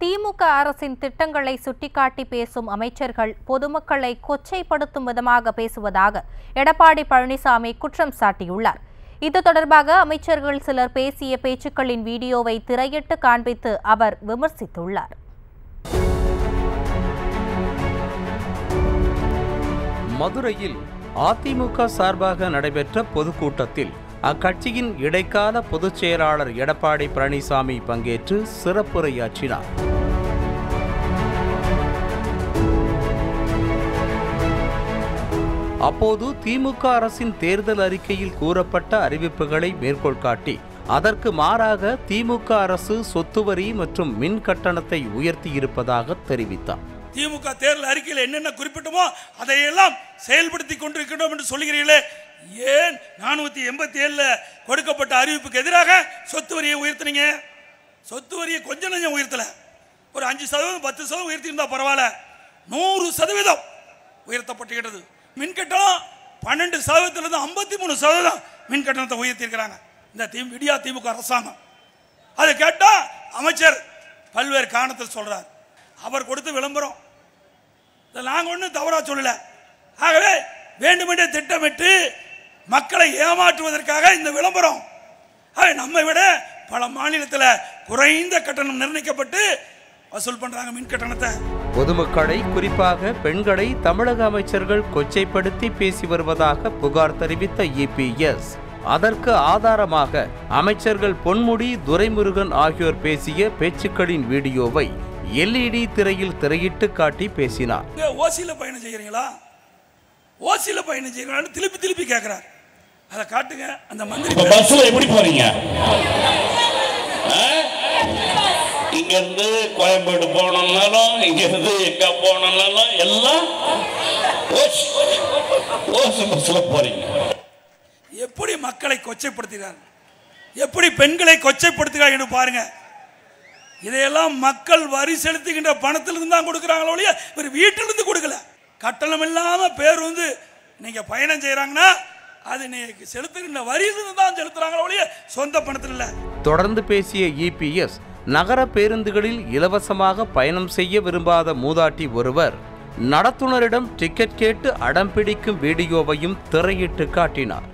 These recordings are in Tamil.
திமுக அரசின் திட்டங்களை சுட்டிக்காட்டி பேசும் அமைச்சர்கள் பொதுமக்களை கொச்சைப்படுத்தும் விதமாக பேசுவதாக எடப்பாடி பழனிசாமி குற்றம் சாட்டியுள்ளார் இது தொடர்பாக அமைச்சர்கள் சிலர் பேசிய பேச்சுக்களின் வீடியோவை திரையிட்டு காண்பித்து அவர் விமர்சித்துள்ளார் மதுரையில் அதிமுக சார்பாக நடைபெற்ற பொதுக்கூட்டத்தில் அக்கட்சியின் இடைக்கால பொதுச் செயலாளர் எடப்பாடி பழனிசாமி பங்கேற்று சிறப்புரையாற்றினார் அப்போது திமுக அரசின் தேர்தல் அறிக்கையில் கூறப்பட்ட அறிவிப்புகளை மேற்கோள் காட்டி அதற்கு மாறாக திமுக அரசு சொத்து வரி மற்றும் மின் கட்டணத்தை உயர்த்தியிருப்பதாக தெரிவித்தார் திமுக தேர்தல் அறிக்கையில் என்னென்ன குறிப்பிட்டமோ அதையெல்லாம் செயல்படுத்தி கொண்டிருக்கிறோம் என்று சொல்கிறீர்களே ஏன் நானூத்தி எண்பத்தி ஏழுல கொடுக்கப்பட்ட அறிவிப்புக்கு எதிராக சொத்து வரியை உயர்த்தினீங்க சொத்து வரியை கொஞ்சம் நஞ்சம் உயர்த்தல ஒரு அஞ்சு சதவீதம் பத்து சதவீதம் உயர்த்தியிருந்தா பரவாயில்ல நூறு சதவீதம் உயர்த்தப்பட்டுகிறது மின் கட்டணம் பன்னெண்டு சதவீதத்திலிருந்து ஐம்பத்தி மூணு சதவீதம் மின் கட்டணத்தை உயர்த்தியிருக்கிறாங்க இந்த தி விடியா திமுக அரசாங்கம் அதை கேட்டா அமைச்சர் பல்வேறு காரணத்தை சொல்றார் அவர் கொடுத்த விளம்பரம் இதை நாங்கள் ஒன்றும் தவறா சொல்லல ஆகவே வேண்டுமென்றே திட்டமிட்டு மக்களை ஏமாற்றுவதற்காக இந்த விளம்பரம் ஆகவே நம்மை விட பல மாநிலத்தில் குறைந்த கட்டணம் நிர்ணயிக்கப்பட்டு வசூல் பண்றாங்க மின் கட்டணத்தை பொதுமக்களை குறிப்பாக பெண்களை தமிழக அமைச்சர்கள் கொச்சைப்படுத்தி பேசி வருவதாக புகார் தெரிவித்த இபிஎஸ் அதற்கு ஆதாரமாக அமைச்சர்கள் பொன்முடி துரைமுருகன் ஆகியோர் பேசிய பேச்சுக்களின் வீடியோவை எல்இடி திரையில் திரையிட்டு காட்டி பேசினார் இங்க ஓசியில் பயணம் செய்கிறீங்களா ஓசியில் பயணம் செய்கிறீங்களான்னு திருப்பி திருப்பி கேட்குறாரு அதை காட்டுங்க அந்த மந்திரி இப்ப பஸ்ல எப்படி போறீங்க ஆ? இங்க இருந்து கோயம்பேடு போனோம்னாலும் இங்க இருந்து எங்க போனோம்னாலும் எல்லாம் ஓஸ் ஓஸ் பஸ்ல போறீங்க எப்படி மக்களை கொச்சைப்படுத்துகிறார் எப்படி பெண்களை கொச்சைப்படுத்துகிறார் என்று பாருங்க இதையெல்லாம் மக்கள் வரி செலுத்துகின்ற பணத்திலிருந்து தான் கொடுக்குறாங்களோ ஒழிய இவர் வீட்டிலிருந்து கொடுக்கல கட்டணம் இல்லாம பேர் வந்து நீங்க பயணம் செய்யறாங்கன்னா அது நீங்க செலுத்துகின்ற வரியிலிருந்து தான் செலுத்துறாங்களோ ஒழிய சொந்த பணத்தில் இல்லை தொடர்ந்து பேசிய இபிஎஸ் நகர பேருந்துகளில் இலவசமாக பயணம் செய்ய விரும்பாத மூதாட்டி ஒருவர் நடத்துனரிடம் டிக்கெட் கேட்டு அடம் பிடிக்கும் வீடியோவையும் திரையிட்டு காட்டினார்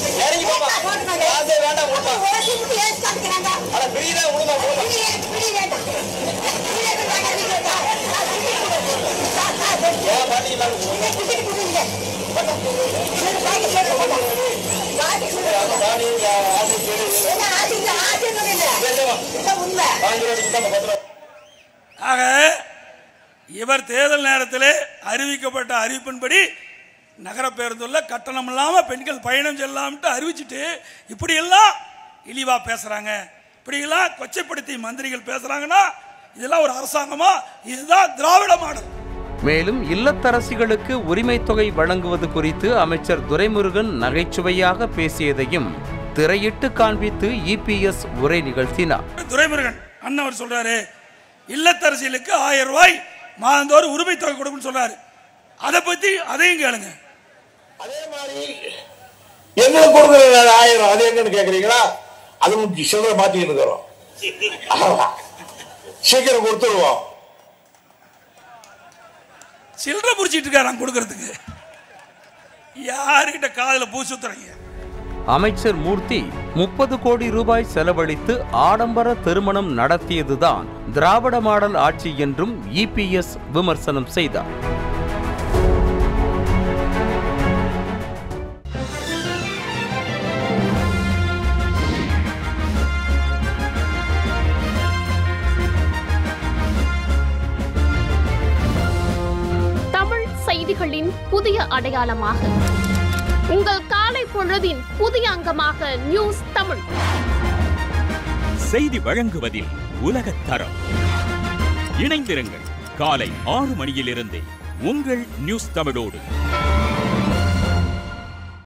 ஆக இவர் தேர்தல் நேரத்தில் அறிவிக்கப்பட்ட அறிவிப்பின்படி நகர பேருந்துள்ள கட்டணம் இல்லாமல் பெண்கள் பயணம் செல்லாமட்டு அறிவிச்சிட்டு இப்படியெல்லாம் இழிவா பேசுறாங்க இப்படியெல்லாம் கொச்சைப்படுத்தி மந்திரிகள் பேசுறாங்கன்னா இதெல்லாம் ஒரு அரசாங்கமா இதுதான் திராவிட மாடல் மேலும் இல்லத்தரசிகளுக்கு உரிமை தொகை வழங்குவது குறித்து அமைச்சர் துரைமுருகன் நகைச்சுவையாக பேசியதையும் திரையிட்டு காண்பித்து இபிஎஸ் உரை நிகழ்த்தினார் துரைமுருகன் அண்ணன் அவர் சொல்றாரு இல்லத்தரசியலுக்கு ஆயிரம் ரூபாய் மாதந்தோறும் உரிமை தொகை கொடுக்குன்னு சொல்றாரு அதை பத்தி அதையும் கேளுங்க அதே மாதிரி எங்களுக்கு கொடுக்குற ஆயிரம் அது எங்கன்னு கேக்குறீங்களா அது உங்களுக்கு சில்லறை மாத்திட்டு இருக்கிறோம் ஆமா. சீக்கிரம் கொடுத்துருவோம் சில்லறை புடிச்சிட்டு இருக்காரு கொடுக்கறதுக்கு யாருக்கிட்ட காதுல பூ சுத்துறீங்க அமைச்சர் மூர்த்தி முப்பது கோடி ரூபாய் செலவழித்து ஆடம்பர திருமணம் நடத்தியதுதான் திராவிட மாடல் ஆட்சி என்றும் இபிஎஸ் விமர்சனம் செய்தார் தமிழ் செய்திகளின் புதிய அடையாளமாக உங்கள் காலை பொழுதின் புதிய அங்கமாக நியூஸ் தமிழ் செய்தி வழங்குவதில் உலகத் தரம் இணைந்திருங்கள் காலை ஆறு மணியிலிருந்தே உங்கள் நியூஸ் தமிழோடு